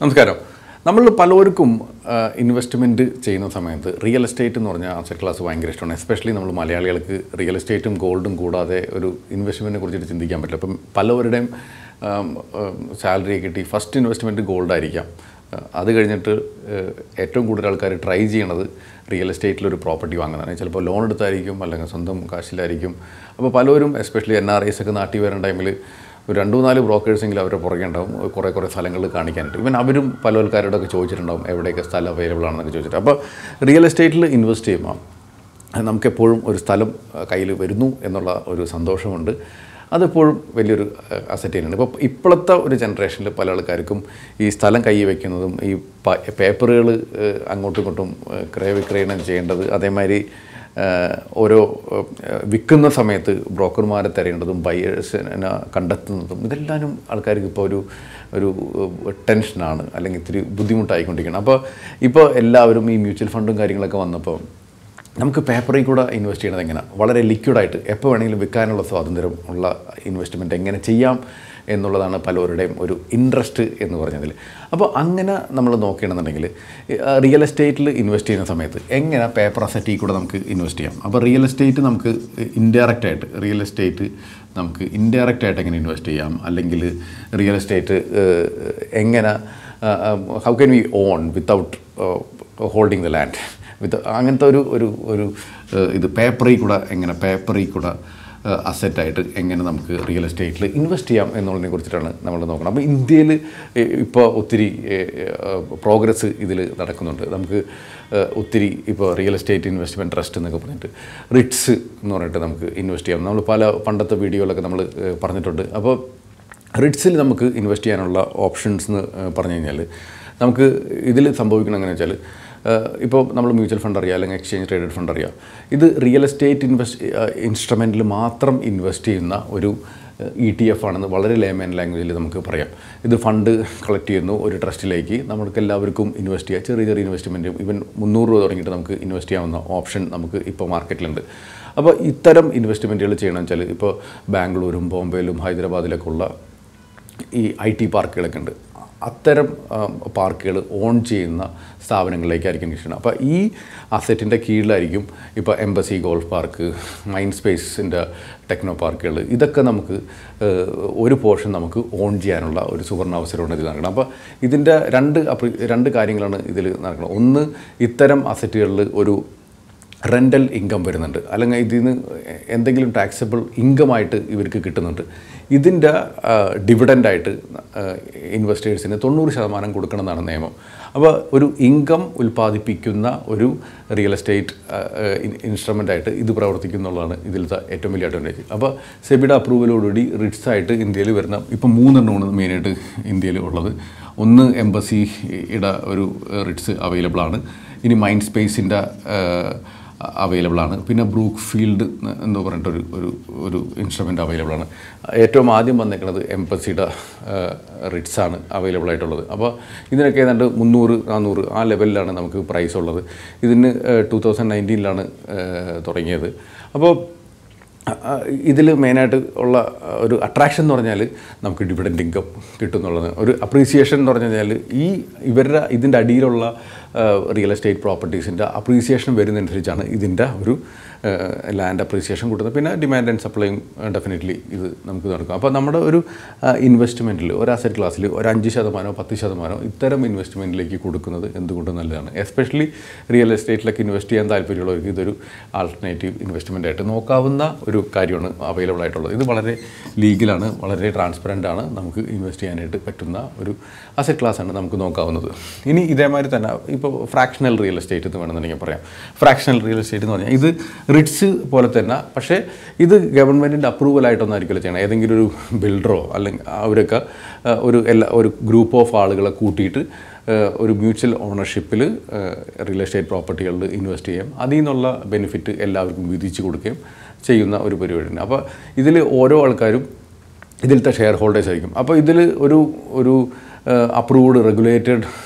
നമസ്കാരം നമ്മൾ പലർക്കും ഇൻവെസ്റ്റ്മെൻറ്റ് ചെയ്യുന്ന സമയത്ത് റിയൽ എസ്റ്റേറ്റ് എന്ന് പറഞ്ഞാൽ അസറ്റ് ക്ലാസ് ഭയങ്കര ഇഷ്ടമാണ് എസ്പെഷ്യലി നമ്മൾ മലയാളികൾക്ക് റിയൽ എസ്റ്റേറ്റും ഗോൾഡും കൂടാതെ ഒരു ഇൻവെസ്റ്റ്മെൻറ്റിനെ കുറിച്ചിട്ട് ചിന്തിക്കാൻ പറ്റില്ല അപ്പം പലവരുടെയും സാലറി കിട്ടി ഫസ്റ്റ് ഇൻവെസ്റ്റ്മെൻറ്റ് ഗോൾഡ് ആയിരിക്കാം ആ, അത് കഴിഞ്ഞിട്ട് ഏഹ്, ഏറ്റവും കൂടുതൽ ആൾക്കാർ ട്രൈ ചെയ്യണത് റിയൽ എസ്റ്റേറ്റിലൊരു പ്രോപ്പർട്ടി വാങ്ങുന്നതാണ് ചിലപ്പോൾ ലോൺ എടുത്തായിരിക്കും അല്ലെങ്കിൽ സ്വന്തം കാശിലായിരിക്കും അപ്പോൾ പലരും എസ്പെഷ്യലി എൻ ആർ ഐസ് ഒക്കെ നാട്ടിൽ വരുന്ന ടൈമിൽ ഒരു രണ്ടു നാല് ബ്രോക്കേഴ്സെങ്കിലും അവരുടെ പുറകെ ഉണ്ടാവും കുറേ കുറേ സ്ഥലങ്ങൾ കാണിക്കാനായിട്ട് ഇവൻ അവരും പല ആൾക്കാരോടൊക്കെ ചോദിച്ചിട്ടുണ്ടാവും എവിടെയൊക്കെ സ്ഥലം അവൈലബിൾ ആണെന്നൊക്കെ ചോദിച്ചിട്ട് അപ്പോൾ റിയൽ എസ്റ്റേറ്റിൽ ഇൻവെസ്റ്റ് ചെയ്യുമ്പോൾ അത് നമുക്കെപ്പോഴും ഒരു സ്ഥലം കയ്യിൽ വരുന്നു എന്നുള്ള ഒരു സന്തോഷമുണ്ട് അതെപ്പോഴും വലിയൊരു അസറ്റ് തന്നെയാണ് ഇപ്പോൾ ഇപ്പോഴത്തെ ഒരു ജനറേഷനിൽ പല ആൾക്കാർക്കും ഈ സ്ഥലം കൈ വയ്ക്കുന്നതും ഈ പേപ്പറുകൾ അങ്ങോട്ടും ഇങ്ങോട്ടും ഏഹ്, ക്രയവിക്രയണം ചെയ്യേണ്ടത് അതേമാതിരി ഏഹ്, ഓരോ ഏഹ്, വിൽക്കുന്ന സമയത്ത് ബ്രോക്കർമാരെ തിരയേണ്ടതും ബയേഴ്സിനെ കണ്ടെത്തുന്നതും ഇതെല്ലാവരും ആൾക്കാർക്ക് ഇപ്പോൾ ഒരു ഒരു ഏഹ്, ടെൻഷനാണ് അല്ലെങ്കിൽ ഇത്തിരി ബുദ്ധിമുട്ടായിക്കൊണ്ടിരിക്കണം അപ്പോൾ ഇപ്പോൾ എല്ലാവരും ഈ മ്യൂച്വൽ ഫണ്ടും കാര്യങ്ങളൊക്കെ വന്നപ്പോൾ നമുക്ക് പേപ്പറിൽ കൂടെ ഇൻവെസ്റ്റ് ചെയ്യണത് എങ്ങനെ വളരെ ലിക്വിഡായിട്ട് എപ്പോൾ വേണമെങ്കിലും വിൽക്കാനുള്ള സ്വാതന്ത്ര്യം ഉള്ള ഇൻവെസ്റ്റ്മെൻറ്റ് എങ്ങനെ ചെയ്യാം എന്നുള്ളതാണ് പലരുടെയും ഒരു ഇൻട്രസ്റ്റ് എന്ന് പറഞ്ഞതിൽ അപ്പോൾ അങ്ങനെ നമ്മൾ നോക്കുകയാണെന്നുണ്ടെങ്കിൽ റിയൽ എസ്റ്റേറ്റിൽ ഇൻവെസ്റ്റ് ചെയ്യുന്ന സമയത്ത് എങ്ങനെ പേപ്പർ അസറ്റിൽ കൂടെ നമുക്ക് ഇൻവെസ്റ്റ് ചെയ്യാം അപ്പോൾ റിയൽ എസ്റ്റേറ്റ് നമുക്ക് ഇൻഡയറക്റ്റ് ആയിട്ട് റിയൽ എസ്റ്റേറ്റ് നമുക്ക് ഇൻഡയറക്റ്റ് ആയിട്ട് എങ്ങനെ ഇൻവെസ്റ്റ് ചെയ്യാം അല്ലെങ്കിൽ റിയൽ എസ്റ്റേറ്റ് എങ്ങനെ how can we own without holding the land with അങ്ങനത്തെ ഒരു ഒരു ഒരു ഏഹ്, ഇത് പേപ്പറിൽ കൂടെ എങ്ങനെ പേപ്പറിൽ കൂടെ അസറ്റായിട്ട് എങ്ങനെ നമുക്ക് റിയൽ എസ്റ്റേറ്റിൽ ഇൻവെസ്റ്റ് ചെയ്യാം എന്നുള്ളതിനെ കുറിച്ചിട്ടാണ് നമ്മൾ നോക്കണം അപ്പോൾ ഇന്ത്യയിൽ ഇപ്പോൾ ഒത്തിരി പ്രോഗ്രസ് ഇതിൽ നടക്കുന്നുണ്ട് നമുക്ക് ഏഹ്, ഒത്തിരി ഇപ്പോൾ റിയൽ എസ്റ്റേറ്റ് ഇൻവെസ്റ്റ്മെൻറ്റ് ട്രസ്റ്റ് എന്നൊക്കെ പറഞ്ഞിട്ട് റിട്സ് എന്ന് പറഞ്ഞിട്ട് നമുക്ക് ഇൻവെസ്റ്റ് ചെയ്യാം നമ്മൾ പല പണ്ടത്തെ വീഡിയോയിലൊക്കെ നമ്മൾ ഏഹ്, പറഞ്ഞിട്ടുണ്ട് അപ്പോൾ റിട്സിൽ നമുക്ക് ഇൻവെസ്റ്റ് ചെയ്യാനുള്ള ഓപ്ഷൻസ് എന്ന് ഏഹ്, പറഞ്ഞു കഴിഞ്ഞാൽ നമുക്ക് ഇതിൽ സംഭവിക്കണം എങ്ങനെയാ വെച്ചാൽ ഇപ്പോൾ നമ്മൾ മ്യൂച്വൽ ഫണ്ട് അറിയാം അല്ലെങ്കിൽ എക്സ്ചേഞ്ച് ട്രേഡഡ് ഫണ്ട് അറിയാം ഇത് റിയൽ എസ്റ്റേറ്റ് ഇൻവെസ്റ്റ് ഇൻസ്ട്രുമെൻറ്റിൽ മാത്രം ഇൻവെസ്റ്റ് ചെയ്യുന്ന ഒരു ഇ ടി എഫ് ആണെന്ന് വളരെ ലേമൻ ലാംഗ്വേജിൽ നമുക്ക് പറയാം ഇത് ഫണ്ട് കളക്ട് ചെയ്യുന്നു ഒരു ട്രസ്റ്റിലേക്ക് നമുക്ക് എല്ലാവർക്കും ഇൻവെസ്റ്റ് ചെയ്യാം ചെറിയ ചെറിയ ഇൻവെസ്റ്റ്മെൻറ്റും ഇവൻ മുന്നൂറ് രൂപ തുടങ്ങിയിട്ട് നമുക്ക് ഇൻവെസ്റ്റ് ചെയ്യാവുന്ന ഓപ്ഷൻ നമുക്ക് ഇപ്പോൾ മാർക്കറ്റിലുണ്ട് അപ്പോൾ ഇത്തരം ഇൻവെസ്റ്റ്മെൻറ്റുകൾ ചെയ്യണമെന്ന് വെച്ചാൽ ഇപ്പോൾ ബാംഗ്ലൂരും ബോംബെയിലും ഹൈദരാബാദിലൊക്കെ ഉള്ള ഈ ഐ ടി പാർക്കുകളൊക്കെ ഉണ്ട് അത്തരം പാർക്കുകൾ ഓൺ ചെയ്യുന്ന സ്ഥാപനങ്ങളിലേക്കായിരിക്കും ഇഷ്ടം അപ്പോൾ ഈ അസറ്റിൻ്റെ കീഴിലായിരിക്കും ഇപ്പോൾ എംബസി ഗോൾഫ് പാർക്ക് മൈൻഡ് സ്പേസിൻ്റെ ടെക്നോ പാർക്കുകൾ ഇതൊക്കെ നമുക്ക് ഏഹ്, ഒരു പോർഷൻ നമുക്ക് ഓൺ ചെയ്യാനുള്ള ഒരു സുവർണ അവസരമാണ് ഇത് നടക്കണം അപ്പോൾ ഇതിൻ്റെ രണ്ട് അപ്രി രണ്ട് കാര്യങ്ങളാണ് ഇതിൽ നടക്കുന്നത് ഒന്ന് ഇത്തരം അസറ്റുകളിൽ ഒരു റെൻ്റൽ ഇൻകം വരുന്നുണ്ട് അല്ലെങ്കിൽ ഇതിൽ നിന്ന് എന്തെങ്കിലും ടാക്സബിൾ ഇൻകമായിട്ട് ഇവർക്ക് കിട്ടുന്നുണ്ട് ഇതിൻ്റെ ഡിവിഡൻ്റായിട്ട് ഇൻവെസ്റ്റേഴ്സിന് തൊണ്ണൂറ് ശതമാനം കൊടുക്കണമെന്നാണ് നിയമം അപ്പോൾ ഒരു ഇൻകം ഉൽപ്പാദിപ്പിക്കുന്ന ഒരു റിയൽ എസ്റ്റേറ്റ് ഇൻസ്ട്രുമെൻ്റായിട്ട് ഇത് പ്രവർത്തിക്കുന്നുള്ളതാണ് ഇതിലത്തെ ഏറ്റവും വലിയ അഡ്വാൻറ്റേജ് അപ്പോൾ സെബിയുടെ അപ്രൂവലോടുകൂടി റിട്സ് ആയിട്ട് ഇന്ത്യയിൽ വരുന്ന ഇപ്പം മൂന്നെണ്ണമാണ് മെയിനായിട്ട് ഇന്ത്യയിൽ ഉള്ളത് ഒന്ന് എംബസിയുടെ ഒരു റിട്സ് അവൈലബിൾ ആണ് ഇനി മൈൻഡ് സ്പേസിൻ്റെ അവൈലബിൾ ആണ് പിന്നെ ബ്രൂക്ക് ഫീൽഡ് എന്ന് പറഞ്ഞിട്ടൊരു ഒരു ഒരു ഇൻസ്ട്രുമെൻ്റ് അവൈലബിൾ ആണ് ഏറ്റവും ആദ്യം വന്നേക്കുന്നത് എംബസിയുടെ റിട്സ് ആണ് അവൈലബിൾ ആയിട്ടുള്ളത് അപ്പോൾ ഇതിനൊക്കെ ഏതാണ്ട് മുന്നൂറ് നാനൂറ് ആ ലെവലിലാണ് നമുക്ക് പ്രൈസ് ഉള്ളത് ഇതിന് ടു തൗസൻഡ് നയൻറ്റീനിലാണ് തുടങ്ങിയത് അപ്പോൾ ഇതിൽ മെയിനായിട്ട് ഉള്ള ഒരു അട്രാക്ഷൻ എന്ന് പറഞ്ഞാൽ നമുക്ക് ഡിവിഡൻഡ് ഇൻകം കിട്ടും എന്നുള്ളത് ഒരു അപ്രീസിയേഷൻ എന്ന് പറഞ്ഞു കഴിഞ്ഞാൽ ഈ ഇവരുടെ ഇതിൻ്റെ അടിയിലുള്ള റിയൽ എസ്റ്റേറ്റ് പ്രോപ്പർട്ടീസിൻ്റെ അപ്രീസിയേഷൻ വരുന്നതനുസരിച്ചാണ് ഇതിൻ്റെ ഒരു ലാൻഡ് അപ്രീസിയേഷൻ കൂട്ടുന്നത് പിന്നെ ഡിമാൻഡ് ആൻഡ് സപ്ലൈയും ഡെഫിനറ്റ്ലി ഇത് നമുക്ക് നടക്കും അപ്പോൾ നമ്മുടെ ഒരു ഇൻവെസ്റ്റ്മെൻറ്റിൽ ഒരു അസറ്റ് ക്ലാസ്സിൽ ഒരു അഞ്ച് ശതമാനമോ പത്ത് ശതമാനമോ ഇത്തരം ഇൻവെസ്റ്റ്മെൻറ്റിലേക്ക് കൊടുക്കുന്നത് എന്തുകൊണ്ടും നല്ലതാണ് എസ്പെഷ്യലി റിയൽ എസ്റ്റേറ്റിലൊക്കെ ഇൻവെസ്റ്റ് ചെയ്യാൻ താല്പര്യമുള്ളവർക്ക് ഇതൊരു ആൾട്ടർനേറ്റീവ് ഇൻവെസ്റ്റ്മെൻ്റ് ആയിട്ട് നോക്കാവുന്ന ഒരു കാര്യമാണ് അവൈലബിൾ ആയിട്ടുള്ളത് ഇത് വളരെ ലീഗലാണ് വളരെ ട്രാൻസ്പെറൻ്റ് ആണ് നമുക്ക് ഇൻവെസ്റ്റ് ചെയ്യാനായിട്ട് പറ്റുന്ന ഒരു അസറ്റ് ക്ലാസ്സാണ് നമുക്ക് നോക്കാവുന്നത് ഇനി ഇതേമാതിരി തന്നെ ഇപ്പോൾ ഫ്രാക്ഷണൽ റിയൽ എസ്റ്റേറ്റ് എന്ന് വേണമെന്നുണ്ടെങ്കിൽ പറയാം ഫ്രാക്ഷണൽ റിയൽ എസ്റ്റേറ്റ് എന്ന് പറഞ്ഞാൽ ഇത് റിട്സ് പോലെ തന്നെ പക്ഷേ ഇത് ഗവൺമെൻറ്റിൻ്റെ അപ്രൂവൽ ആയിട്ടൊന്നും ആയിരിക്കില്ല ചെയ്യണം ഏതെങ്കിലും ഒരു ബിൽഡറോ അല്ലെങ്കിൽ അവരൊക്കെ ആ, ഒരു എല്ലാ ഒരു ഗ്രൂപ്പ് ഓഫ് ആളുകളെ കൂട്ടിയിട്ട് ആ, ഒരു മ്യൂച്വൽ ഓണർഷിപ്പിൽ റിയൽ എസ്റ്റേറ്റ് പ്രോപ്പർട്ടികളിൽ ഇൻവെസ്റ്റ് ചെയ്യാം അതിൽ നിന്നുള്ള ബെനിഫിറ്റ് എല്ലാവർക്കും വിധിച്ച് കൊടുക്കുകയും ചെയ്യുന്ന ഒരു പരിപാടിയുണ്ട് അപ്പോൾ ഇതിൽ ഓരോ ആൾക്കാരും ഇതിലത്തെ ഷെയർ ഹോൾഡേഴ്സ് ആയിരിക്കും അപ്പോൾ ഇതിൽ ഒരു ഒരു അപ്രൂവ്ഡ് റെഗുലേറ്റഡ്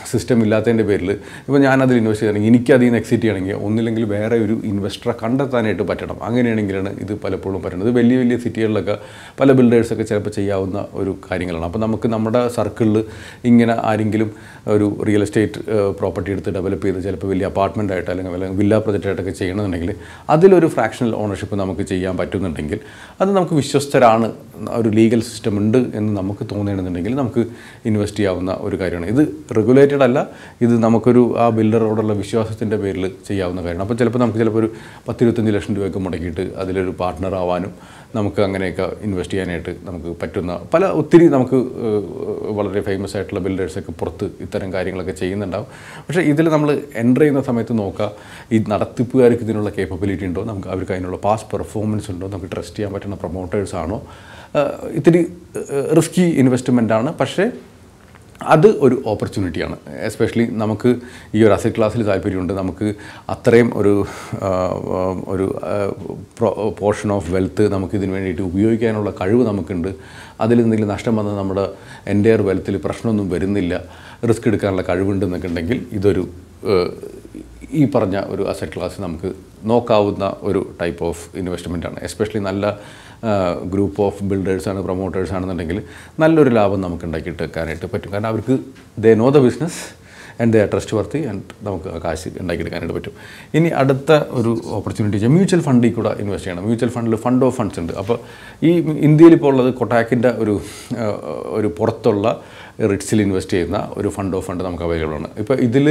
സിസ്റ്റം ഇല്ലാത്തതിൻ്റെ പേരിൽ ഇപ്പോൾ ഞാനതിൽ ഇൻവെസ്റ്റ് ചെയ്യണമെങ്കിൽ എനിക്ക് അതിൽ നിന്ന് എക്സിറ്റ് ചെയ്യണമെങ്കിൽ ഒന്നില്ലെങ്കിൽ വേറെ ഒരു ഇൻവെസ്റ്ററെ കണ്ടെത്താനായിട്ട് പറ്റണം അങ്ങനെയാണെങ്കിലാണ് ഇത് പലപ്പോഴും പറ്റുന്നത് വലിയ വലിയ സിറ്റികളിലൊക്കെ പല ബിൽഡേഴ്സൊക്കെ ചിലപ്പോൾ ചെയ്യാവുന്ന ഒരു കാര്യങ്ങളാണ് അപ്പോൾ നമുക്ക് നമ്മുടെ സർക്കിളിൽ ഇങ്ങനെ ആരെങ്കിലും ഒരു റിയൽ എസ്റ്റേറ്റ് പ്രോപ്പർട്ടി എടുത്ത് ഡെവലപ്പ് ചെയ്ത് ചിലപ്പോൾ വലിയ അപ്പാർട്ട്മെൻ്റ് ആയിട്ട് അല്ലെങ്കിൽ വല്ല വില്ല പ്രൊജക്റ്റ് ആയിട്ടൊക്കെ ചെയ്യണമെന്നുണ്ടെങ്കിൽ അതിലൊരു ഫ്രാക്ഷണൽ ഓണർഷിപ്പ് നമുക്ക് ചെയ്യാൻ പറ്റുന്നുണ്ടെങ്കിൽ അത് നമുക്ക് വിശ്വസ്തരാണ് ഒരു ലീഗൽ സിസ്റ്റം ഉണ്ട് എന്ന് നമുക്ക് തോന്നുകയാണെന്നുണ്ടെങ്കിൽ നമുക്ക് ഇൻവെസ്റ്റ് ചെയ്യാവുന്ന ഒരു കാര്യമാണ് ഇത് റെഗുലേറ്റഡ് അല്ല ഇത് നമുക്കൊരു ആ ബിൽഡറോടുള്ള വിശ്വാസത്തിൻ്റെ പേരിൽ ചെയ്യാവുന്ന കാര്യമാണ് അപ്പോൾ ചിലപ്പോൾ നമുക്ക് ചിലപ്പോൾ ഒരു പത്തിരുപത്തഞ്ച് ലക്ഷം രൂപയൊക്കെ മുടക്കിയിട്ട് അതിലൊരു പാർട്ട്ണർ ആവാനും നമുക്ക് അങ്ങനെയൊക്കെ ഇൻവെസ്റ്റ് ചെയ്യാനായിട്ട് നമുക്ക് പറ്റുന്ന പല ഒത്തിരി നമുക്ക് ഏഹ്, വളരെ ഫേമസ് ആയിട്ടുള്ള ബിൽഡേഴ്സൊക്കെ പുറത്ത് ഇത്തരം കാര്യങ്ങളൊക്കെ ചെയ്യുന്നുണ്ടാവും പക്ഷേ ഇതിൽ നമ്മൾ എൻ്റർ ചെയ്യുന്ന സമയത്ത് നോക്കുക ഈ നടത്തിപ്പുകാർക്ക് ഇതിനുള്ള കേപ്പബിലിറ്റി ഉണ്ടോ നമുക്ക് അവർക്ക് അതിനുള്ള പാസ്റ്റ് പെർഫോമൻസ് ഉണ്ടോ നമുക്ക് ട്രസ്റ്റ് ചെയ്യാൻ പറ്റുന്ന പ്രൊമോട്ടേഴ്സ് ആണോ ഏഹ്, ഇത്തിരി റിസ്കി ഇൻവെസ്റ്റ്മെൻ്റ് ആണ് പക്ഷേ അത് ഒരു ഓപ്പർച്യൂണിറ്റിയാണ് എസ്പെഷ്യലി നമുക്ക് ഈ ഒരു അസറ്റ് ക്ലാസ്സിൽ താല്പര്യമുണ്ട് നമുക്ക് അത്രയും ഒരു ആ, ആ, ഒരു പോർഷൻ ഓഫ് വെൽത്ത് നമുക്ക് ഇതിന് വേണ്ടിയിട്ട് ഉപയോഗിക്കാനുള്ള കഴിവ് നമുക്കുണ്ട് അതിൽ എന്തെങ്കിലും നഷ്ടം വന്നാൽ നമ്മുടെ എൻ്റെയർ വെൽത്തിൽ പ്രശ്നമൊന്നും വരുന്നില്ല റിസ്ക് എടുക്കാനുള്ള കഴിവുണ്ടെന്നൊക്കെ ഉണ്ടെങ്കിൽ ഇതൊരു ഏഹ്, ഈ പറഞ്ഞ ഒരു അസറ്റ് ക്ലാസ് നമുക്ക് നോക്കാവുന്ന ഒരു ടൈപ്പ് ഓഫ് ഇൻവെസ്റ്റ്മെൻ്റ് ആണ് എസ്പെഷ്യലി നല്ല ഗ്രൂപ്പ് ഓഫ് ബിൽഡേഴ്സാണ് പ്രൊമോട്ടേഴ്സ് ആണെന്നുണ്ടെങ്കിൽ നല്ലൊരു ലാഭം നമുക്ക് ഉണ്ടാക്കിയെടുക്കാനായിട്ട് പറ്റും കാരണം അവർക്ക് they know the business and they trustworthy and നമുക്ക് ആ കാശ് ഉണ്ടാക്കിയെടുക്കാനായിട്ട് പറ്റും ഇനി അടുത്ത ഒരു ഓപ്പർച്യൂണിറ്റി വെച്ചാൽ മ്യൂച്വൽ ഫണ്ടിൽ കൂടെ ഇൻവെസ്റ്റ് ചെയ്യണം മ്യൂച്വൽ ഫണ്ടിൽ ഫണ്ട് ഓഫ് ഫണ്ട്സ് ഉണ്ട് അപ്പോൾ ഈ ഇന്ത്യയിൽ ഇപ്പോൾ ഉള്ളത് കൊട്ടാക്കിൻ്റെ ഒരു ആ, ഒരു പുറത്തുള്ള റിട്സിൽ ഇൻവെസ്റ്റ് ചെയ്യുന്ന ഒരു ഫണ്ട് ഓഫ് ഫണ്ട് നമുക്ക് അവൈലബിൾ ആണ് ഇപ്പോൾ ഇതിൽ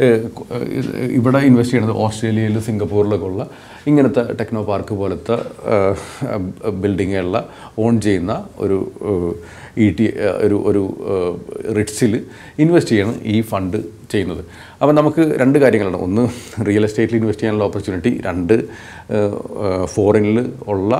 ഇവിടെ ഇൻവെസ്റ്റ് ചെയ്യുന്നത് ഓസ്ട്രേലിയയിൽ സിംഗപ്പൂരിലൊക്കെ ഉള്ള ഇങ്ങനത്തെ ടെക്നോ പാർക്ക് പോലത്തെ ബിൽഡിങ്ങുകളിൽ ഓൺ ചെയ്യുന്ന ഒരു ഇ ടി ഒരു ഒരു റിട്സിൽ ഇൻവെസ്റ്റ് ചെയ്യണം ഈ ഫണ്ട് ചെയ്യുന്നത് അപ്പോൾ നമുക്ക് രണ്ട് കാര്യങ്ങളാണ് ഒന്ന് റിയൽ എസ്റ്റേറ്റിൽ ഇൻവെസ്റ്റ് ചെയ്യാനുള്ള ഓപ്പർച്യൂണിറ്റി രണ്ട് ഫോറിനിൽ ഉള്ള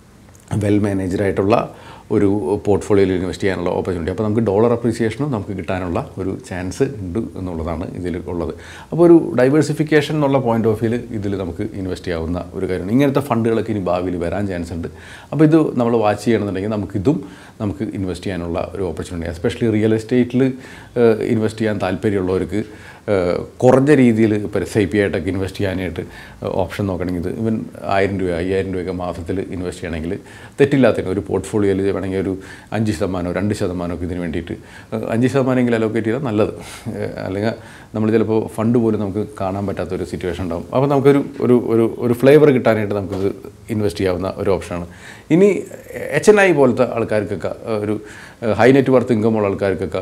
വെൽ മാനേജറായിട്ടുള്ള ഒരു പോർട്ട്ഫോളിയോയിൽ ഇൻവെസ്റ്റ് ചെയ്യാനുള്ള ഓപ്പർച്യൂണിറ്റി അപ്പോൾ നമുക്ക് ഡോളർ അപ്രീസിയേഷനും നമുക്ക് കിട്ടാനുള്ള ഒരു ചാൻസ് ഉണ്ട് എന്നുള്ളതാണ് ഇതിൽ ഉള്ളത് അപ്പോൾ ഒരു ഡൈവേഴ്സിഫിക്കേഷൻ എന്നുള്ള പോയിന്റ് ഓഫ് വ്യൂവിൽ ഇതിൽ നമുക്ക് ഇൻവെസ്റ്റ് ചെയ്യാവുന്ന ഒരു കാര്യമാണ് ഇങ്ങനത്തെ ഫണ്ടുകളൊക്കെ ഇനി ഭാവിയിൽ വരാൻ ചാൻസ് ഉണ്ട് അപ്പോൾ ഇത് നമ്മൾ വാച്ച് ചെയ്യണമെന്നുണ്ടെങ്കിൽ നമുക്കിതും നമുക്ക് ഇൻവെസ്റ്റ് ചെയ്യാനുള്ള ഒരു ഓപ്പർച്യൂണിറ്റി എസ്പെഷ്യലി റിയൽ എസ്റ്റേറ്റിൽ ഇൻവെസ്റ്റ് ചെയ്യാൻ താല്പര്യമുള്ളവർക്ക് ഏഹ്, കുറഞ്ഞ രീതിയിൽ ഇപ്പോൾ എസ് ഐ പി ആയിട്ടൊക്കെ ഇൻവെസ്റ്റ് ചെയ്യാനായിട്ട് ഓപ്ഷൻ നോക്കണമെങ്കിൽ ഇത് ഇവൻ ആയിരം രൂപ അയ്യായിരം രൂപയൊക്കെ മാസത്തിൽ ഇൻവെസ്റ്റ് ചെയ്യണമെങ്കിൽ തെറ്റില്ലാത്തതിന് ഒരു പോർട്ട്ഫോളിയോയിൽ വേണമെങ്കിൽ ഒരു അഞ്ച് ശതമാനമോ രണ്ട് ശതമാനമൊക്കെ ഇതിന് വേണ്ടിയിട്ട് ഏഹ്, അഞ്ച് ശതമാനമെങ്കിലും അലോക്കേറ്റ് ചെയ്താൽ നല്ലത് ഏഹ്, അല്ലെങ്കിൽ നമ്മൾ ചിലപ്പോൾ ഫണ്ട് പോലും നമുക്ക് കാണാൻ പറ്റാത്തൊരു സിറ്റുവേഷൻ ഉണ്ടാവും അപ്പോൾ നമുക്കൊരു ഒരു ഒരു ഒരു ഫ്ലേവർ കിട്ടാനായിട്ട് നമുക്കിത് ഇൻവെസ്റ്റ് ചെയ്യാവുന്ന ഒരു ഓപ്ഷനാണ് ഇനി എച്ച് എൻ ഐ പോലത്തെ ആൾക്കാർക്കൊക്കെ ഏഹ്, ഒരു ഹൈ നെറ്റ് വർത്ത് ഇൻകം ഉള്ള ആൾക്കാർക്കൊക്കെ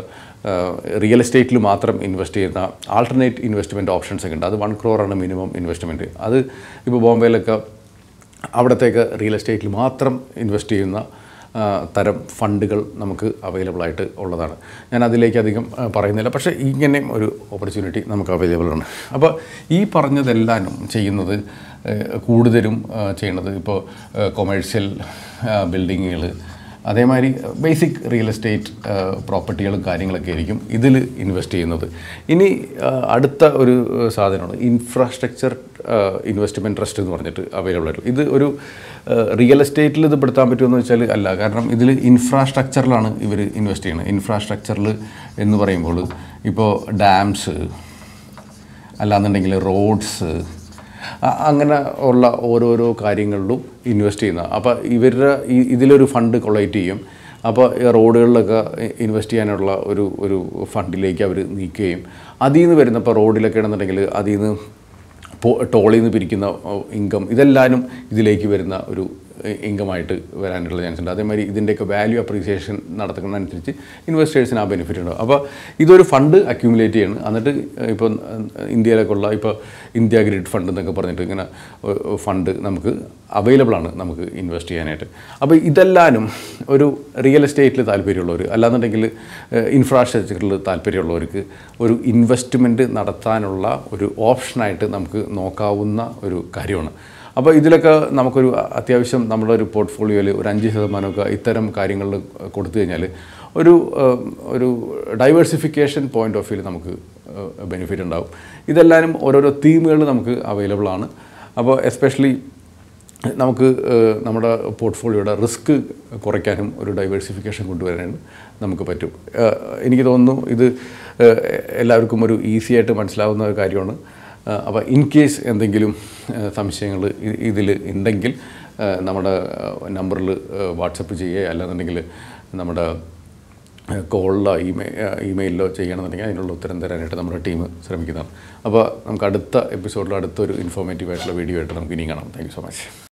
റിയൽ എസ്റ്റേറ്റിൽ മാത്രം ഇൻവെസ്റ്റ് ചെയ്യുന്ന ആൾട്ടർനേറ്റ് ഇൻവെസ്റ്റ്മെൻറ്റ് ഓപ്ഷൻസ് ഒക്കെ ഉണ്ട് അത് വൺ ക്രോറാണ് മിനിമം ഇൻവെസ്റ്റ്മെൻറ്റ് അത് ഇപ്പോൾ ബോംബെയിലൊക്കെ അവിടത്തേക്ക് റിയൽ എസ്റ്റേറ്റിൽ മാത്രം ഇൻവെസ്റ്റ് ചെയ്യുന്ന ആ, തരം ഫണ്ടുകൾ നമുക്ക് അവൈലബിൾ ആയിട്ട് ഉള്ളതാണ് ഞാൻ അതിലേക്ക് അധികം ആ, പറയുന്നില്ല പക്ഷേ ഇങ്ങനെ ഒരു ഓപ്പർച്യൂണിറ്റി നമുക്ക് അവൈലബിൾ ആണ് അപ്പോൾ ഈ പറഞ്ഞതെല്ലാനും ചെയ്യുന്നത് ഏഹ്, കൂടുതലും ആ, ചെയ്യുന്നത് ഇപ്പോൾ കൊമേഴ്ഷ്യൽ ബിൽഡിങ്ങുകൾ അതേമാതിരി ബേസിക് റിയൽ എസ്റ്റേറ്റ് പ്രോപ്പർട്ടികളും കാര്യങ്ങളൊക്കെ ആയിരിക്കും ഇതിൽ ഇൻവെസ്റ്റ് ചെയ്യുന്നത് ഇനി ആ, അടുത്ത ഒരു ആ, സാധനമാണ് ഇൻഫ്രാസ്ട്രക്ചർ ഇൻവെസ്റ്റ്മെൻറ്റ് ട്രസ്റ്റ് എന്ന് പറഞ്ഞിട്ട് അവൈലബിൾ ആയിട്ടുള്ള ഇത് ഒരു റിയൽ എസ്റ്റേറ്റിൽ ഇത് പെടുത്താൻ പറ്റുമെന്ന് വെച്ചാൽ അല്ല കാരണം ഇതിൽ ഇൻഫ്രാസ്ട്രക്ചറിലാണ് ഇവർ ഇൻവെസ്റ്റ് ചെയ്യുന്നത് ഇൻഫ്രാസ്ട്രക്ചറിൽ എന്ന് പറയുമ്പോൾ ഇപ്പോൾ ഡാംസ് അല്ലാന്നുണ്ടെങ്കിൽ റോഡ്സ് അ- അങ്ങനെ ഉള്ള ഓരോരോ കാര്യങ്ങളിലും ഇൻവെസ്റ്റ് ചെയ്യുന്ന അപ്പോൾ ഇവരുടെ ഈ- ഇതിലൊരു ഫണ്ട് കൊളക്ട് ചെയ്യും അപ്പോൾ ഈ റോഡുകളിലൊക്കെ ഇൻവെസ്റ്റ് ചെയ്യാനുള്ള ഒരു ഒരു ഫണ്ടിലേക്ക് അവർ നീക്കുകയും അതിൽ നിന്ന് വരുന്ന ഇപ്പോൾ റോഡിലൊക്കെ ആണെന്നുണ്ടെങ്കിൽ അതിൽ നിന്ന് ടോളിൽ നിന്ന് പിരിക്കുന്ന ഇൻകം ഇതെല്ലാനും ഇതിലേക്ക് വരുന്ന ഒരു ഇൻകമായിട്ട് വരാനുള്ള ചാൻസ് ഉണ്ട് അതേമാതിരി ഇതിൻ്റെയൊക്കെ വാല്യൂ അപ്രീസിയേഷൻ നടത്തുന്നതനുസരിച്ച് ഇൻവെസ്റ്റേഴ്സിന് ആ ബെനിഫിറ്റ് ഉണ്ട് അപ്പോൾ ഇതൊരു ഫണ്ട് അക്യൂമുലേറ്റ് ചെയ്യണം എന്നിട്ട് ഇപ്പോൾ ഇന്ത്യയിലൊക്കെ ഉള്ള ഇപ്പോൾ ഇന്ത്യ ഗ്രിഡ് ഫണ്ട് എന്നൊക്കെ പറഞ്ഞിട്ട് ഇങ്ങനെ ഫണ്ട് നമുക്ക് അവൈലബിൾ ആണ് നമുക്ക് ഇൻവെസ്റ്റ് ചെയ്യാനായിട്ട് അപ്പോൾ ഇതെല്ലാനും ഒരു റിയൽ എസ്റ്റേറ്റിൽ താല്പര്യമുള്ളവർ അല്ലാന്നുണ്ടെങ്കിൽ ഇൻഫ്രാസ്ട്രക്ചറിൽ താല്പര്യമുള്ളവർക്ക് ഒരു ഇൻവെസ്റ്റ്മെൻറ്റ് നടത്താനുള്ള ഒരു ഓപ്ഷനായിട്ട് നമുക്ക് നോക്കാവുന്ന ഒരു കാര്യമാണ് അപ്പോൾ ഇതിലൊക്കെ നമുക്കൊരു അത്യാവശ്യം നമ്മുടെ ഒരു പോർട്ട്ഫോളിയോയിൽ ഒരു അഞ്ച് ശതമാനമൊക്കെ ഇത്തരം കാര്യങ്ങളിൽ കൊടുത്തു കഴിഞ്ഞാൽ ഒരു ഏഹ്, ഒരു ഡൈവേഴ്സിഫിക്കേഷൻ പോയിന്റ് ഓഫ് വ്യൂവിൽ നമുക്ക് ബെനിഫിറ്റ് ഉണ്ടാവും ഇതെല്ലാവരും ഓരോരോ തീമുകൾ നമുക്ക് അവൈലബിൾ ആണ് അപ്പോൾ എസ്പെഷ്യലി നമുക്ക് ഏഹ്, നമ്മുടെ പോർട്ട്ഫോളിയോയുടെ റിസ്ക് കുറയ്ക്കാനും ഒരു ഡൈവേഴ്സിഫിക്കേഷൻ കൊണ്ടുവരാനും നമുക്ക് പറ്റും ഏഹ് എനിക്ക് തോന്നുന്നു ഇത് ഏഹ് എല്ലാവർക്കും ഒരു ഈസി ആയിട്ട് മനസ്സിലാവുന്ന ഒരു കാര്യമാണ് അപ്പോൾ ഇൻ കേസ് എന്തെങ്കിലും സംശയങ്ങൾ ഇതിൽ ഉണ്ടെങ്കിൽ ഏഹ് നമ്മുടെ നമ്പറിൽ വാട്സപ്പ് ചെയ്യുക അല്ലാന്നുണ്ടെങ്കിൽ നമ്മുടെ കോളിലോ ഇമെയിൽ ഇമെയിലിലോ ചെയ്യണമെന്നുണ്ടെങ്കിൽ അതിനുള്ള ഉത്തരം തരാനായിട്ട് നമ്മുടെ ടീം ശ്രമിക്കുന്നതാണ് അപ്പോൾ നമുക്ക് അടുത്ത എപ്പിസോഡിൽ അടുത്തൊരു ഇൻഫോർമേറ്റീവ് ആയിട്ടുള്ള വീഡിയോ ആയിട്ട് നമുക്ക് ഇനി കാണാം താങ്ക് യു സോ മച്ച്